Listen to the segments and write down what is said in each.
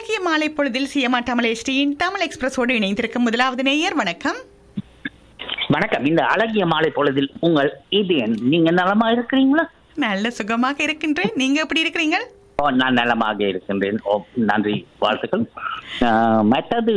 அழகிய மாலை பொழுதில் சிஎம்ஆ தமிழ் எஸ்டியின் தமிழ் எக்ஸ்பிரஸோடு இணைந்திருக்கும் முதலாவது நேயர் வணக்கம் வணக்கம் இந்த அழகிய மாலை பொழுதில் உங்கள் இதயன் நீங்க நலமா இருக்கிறீங்களா நல்ல சுகமாக இருக்கின்றேன் நீங்க எப்படி இருக்கிறீங்க ஓ நான் நலமாக இருக்கின்றேன் ஓ நன்றி வாழ்த்துக்கள் ஆஹ், மற்றது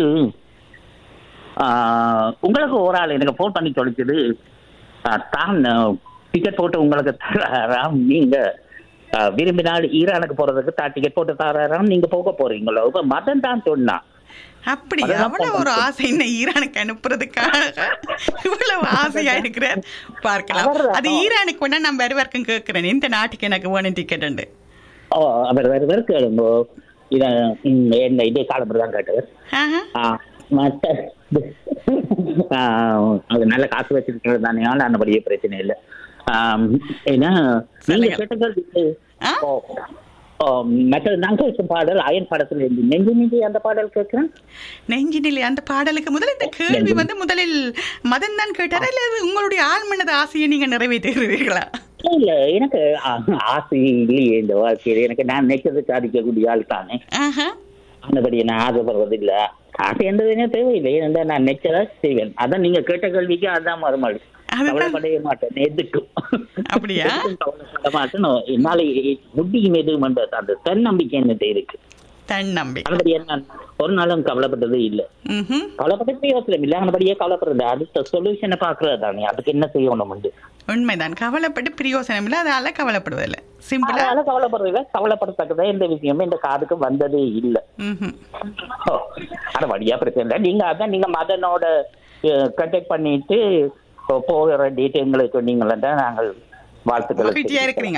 ஆஹ், உங்களுக்கு ஒரு ஆள் எனக்கு ஃபோன் பண்ணி தொலைச்சது ஆஹ், தான் டிக்கெட் போட்டு உங்களுக்கு தராராம் நீங்க ஆஹ், விரும்பினால் ஈரானுக்கு போறதுக்கு தான் டிக்கெட் போட்டு தராராம் நீங்க போக போறீங்களோ இப்ப மதன் தான் சொன்னான் அப்படி அதெல்லாம் அவ்வளவு ஒரு ஆசை என்ன ஈரானுக்கு அனுப்புறதுக்காக இவ்வளவு ஆசையா இருக்கிறார் பார்க்கலாம் அவர் அது ஈரானுக்கு வேணா நான் வருவார்க்கும் கேட்கிறேன் இந்த நாட்டுக்கு எனக்கு வேணும் டிக்கெட் உண்டு ஓ அவர் வேறு வேறு கேளுங்கோ இதை ம், என்ன இதே காலம்பர் தான் கேட்டவர் ஆஹா. ஆ, மத்த ஆ, அது நல்ல காசு வச்சிருக்கிறது தானே அந்த பெரிய பிரச்சனை இல்லை ஆம், ஏன்னா நீங்க சொல்லுங்க. கேட்ட கேள்விக்கு ஆ? ஓ, ஓ, மற்றது நான் கேட்கும் பாடல் அயன் படத்துல இருந்து நெஞ்சு நெஞ்சு அந்த பாடல் கேட்கிறேன் நெஞ்சினிலே அந்த பாடலுக்கு முதல்ல இந்த கேள்வி வந்து முதலில் மதன் தான் கேட்டாரா இல்ல அது உங்களுடைய ஆழ்மனது ஆசையை நீங்க நிறைவேற்றுகிறீர்களா இல்ல எனக்கு ஆ, ஆசை இல்லையே இந்த வாழ்க்கையில எனக்கு நான் நினைக்கிறது சாதிக்கக்கூடிய ஆள் தானே ஆஹா. அந்தபடி நான் ஆசைப்படுறது இல்ல ஆசை என்றதுனே தேவையில்லை ஏன்னா நான் நினைச்சதா செய்வேன் அதான் நீங்க கேட்ட கேள்விக்கு அதான் மறுமொழி அதுதான். கவலைப்படவே மாட்டேன் எதுக்கும் அப்படியா? எதுக்கும் கவலைப்பட மாட்டேன் என்னால முடியும் எதுவும் பண்றது அந்த தன்னம்பிக்கை என்னது இருக்கு தன்னம்பிக்கை அதுபடி என்ன ஒரு நாளும் கவலைப்பட்டதே இல்ல ம்ஹும். கவலைப்பட்டு யோசனை இல்ல அந்தபடியே கவலைப்படுறது அடுத்த சொல்யூஷனை பாக்குறது தானே அதுக்கு என்ன செய்யணும் உண்டு உண்மைதான் கவலைப்பட்டு பிரயோசனம் இல்லை அதனால கவலைப்படுவதில்லை சிம்பிளா அதனால கவலைப்படுறதுல கவலைப்படத்தக்கதா எந்த விஷயமும் இந்த காதுக்கு வந்ததே இல்ல ம்ஹும். ஓ, அது வழியா பிரச்சனை இல்லை நீங்க அதான் நீங்க மதனோட கண்டெக்ட் பண்ணிட்டு இப்போ போகிற டேட் எங்களுக்கு சொன்னீங்களா தான் நாங்கள் வாழ்த்துக்களை மகிழ்ச்சியா இருக்கிறீங்க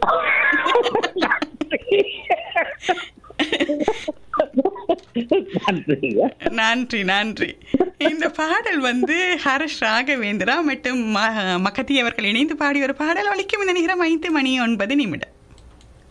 நன்றிங்க. நன்றி நன்றி இந்த பாடல் வந்து ஹர்ஷ் ராகவேந்திரா மற்றும் ம- மகதி அவர்கள் இணைந்து பாடிய ஒரு பாடல் ஒலிக்கும் இந்த நேரம் ஐந்து மணி ஒன்பது நிமிடம்